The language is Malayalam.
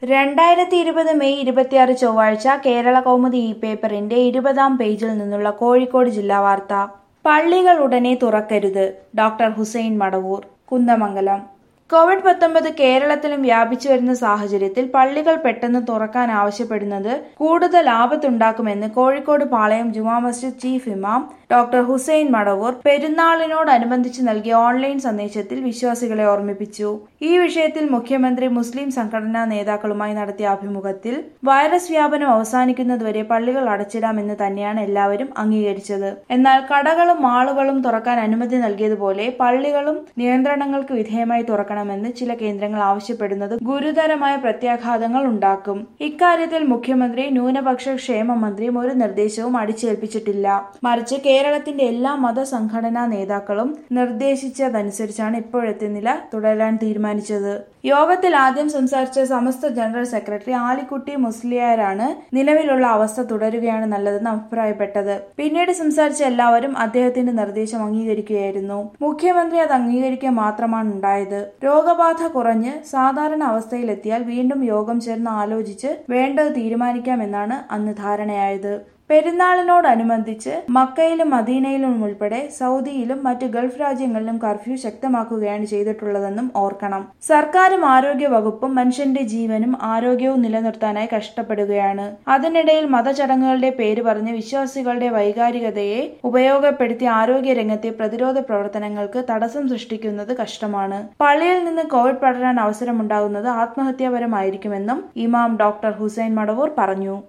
രണ്ടായിരത്തി ഇരുപത് മെയ് ഇരുപത്തിയാറ് ചൊവ്വാഴ്ച കേരള കൗമുദി ഇ പേപ്പറിന്റെ ഇരുപതാം പേജിൽ നിന്നുള്ള കോഴിക്കോട് ജില്ലാ വാർത്ത പള്ളികൾ ഉടനെ തുറക്കരുത് ഡോക്ടർ ഹുസൈൻ മടവൂർ കുന്ദമംഗലം കോവിഡ് പത്തൊമ്പത് കേരളത്തിലും വ്യാപിച്ചു വരുന്ന സാഹചര്യത്തിൽ പള്ളികൾ പെട്ടെന്ന് തുറക്കാൻ ആവശ്യപ്പെടുന്നത് കൂടുതൽ ആപത്തുണ്ടാക്കുമെന്ന് കോഴിക്കോട് പാളയം ജുമാ മസ്ജിദ് ചീഫ് ഇമാം ഡോക്ടർ ഹുസൈൻ മടവൂർ പെരുന്നാളിനോടനുബന്ധിച്ച് നൽകിയ ഓൺലൈൻ സന്ദേശത്തിൽ വിശ്വാസികളെ ഓർമ്മിപ്പിച്ചു ഈ വിഷയത്തിൽ മുഖ്യമന്ത്രി മുസ്ലിം സംഘടനാ നേതാക്കളുമായി നടത്തിയ അഭിമുഖത്തിൽ വൈറസ് വ്യാപനം അവസാനിക്കുന്നതുവരെ പള്ളികൾ അടച്ചിടാമെന്ന് തന്നെയാണ് എല്ലാവരും അംഗീകരിച്ചത് എന്നാൽ കടകളും മാളുകളും തുറക്കാൻ അനുമതി നൽകിയതുപോലെ പള്ളികളും നിയന്ത്രണങ്ങൾക്ക് വിധേയമായി തുറക്കണമെന്ന് ചില കേന്ദ്രങ്ങൾ ആവശ്യപ്പെടുന്നത് ഗുരുതരമായ പ്രത്യാഘാതങ്ങൾ ഉണ്ടാക്കും ഇക്കാര്യത്തിൽ മുഖ്യമന്ത്രി ന്യൂനപക്ഷ ക്ഷേമ മന്ത്രിയും ഒരു നിർദ്ദേശവും അടിച്ചേൽപ്പിച്ചിട്ടില്ല മറിച്ച് കേരളത്തിന്റെ എല്ലാ മതസംഘടനാ നേതാക്കളും നിർദ്ദേശിച്ചതനുസരിച്ചാണ് ഇപ്പോഴത്തെ നില തുടരാൻ തീരുമാനിച്ചത് യോഗത്തിൽ ആദ്യം സംസാരിച്ച സമസ്ത ജനറൽ സെക്രട്ടറി ആലിക്കുട്ടി മുസ്ലിയാരാണ് നിലവിലുള്ള അവസ്ഥ തുടരുകയാണ് നല്ലതെന്ന് അഭിപ്രായപ്പെട്ടത് പിന്നീട് സംസാരിച്ച എല്ലാവരും അദ്ദേഹത്തിന്റെ നിർദ്ദേശം അംഗീകരിക്കുകയായിരുന്നു മുഖ്യമന്ത്രി അത് അംഗീകരിക്കുക മാത്രമാണ് ഉണ്ടായത് രോഗബാധ കുറഞ്ഞ് സാധാരണ അവസ്ഥയിലെത്തിയാൽ വീണ്ടും യോഗം ചേർന്ന് ആലോചിച്ച് വേണ്ടത് തീരുമാനിക്കാമെന്നാണ് അന്ന് ധാരണയായത് പെരുന്നാളിനോടനുബന്ധിച്ച് മക്കയിലും മദീനയിലും ഉൾപ്പെടെ സൗദിയിലും മറ്റ് ഗൾഫ് രാജ്യങ്ങളിലും കർഫ്യൂ ശക്തമാക്കുകയാണ് ചെയ്തിട്ടുള്ളതെന്നും ഓർക്കണം സർക്കാരും ആരോഗ്യ വകുപ്പും മനുഷ്യന്റെ ജീവനും ആരോഗ്യവും നിലനിർത്താനായി കഷ്ടപ്പെടുകയാണ് അതിനിടയിൽ മതചടങ്ങുകളുടെ പേര് പറഞ്ഞ് വിശ്വാസികളുടെ വൈകാരികതയെ ഉപയോഗപ്പെടുത്തി ആരോഗ്യ രംഗത്തെ പ്രതിരോധ പ്രവർത്തനങ്ങൾക്ക് തടസ്സം സൃഷ്ടിക്കുന്നത് കഷ്ടമാണ് പള്ളിയിൽ നിന്ന് കോവിഡ് പടരാൻ അവസരമുണ്ടാകുന്നത് ആത്മഹത്യാപരമായിരിക്കുമെന്നും ഇമാം ഡോക്ടർ ഹുസൈൻ മടവൂർ പറഞ്ഞു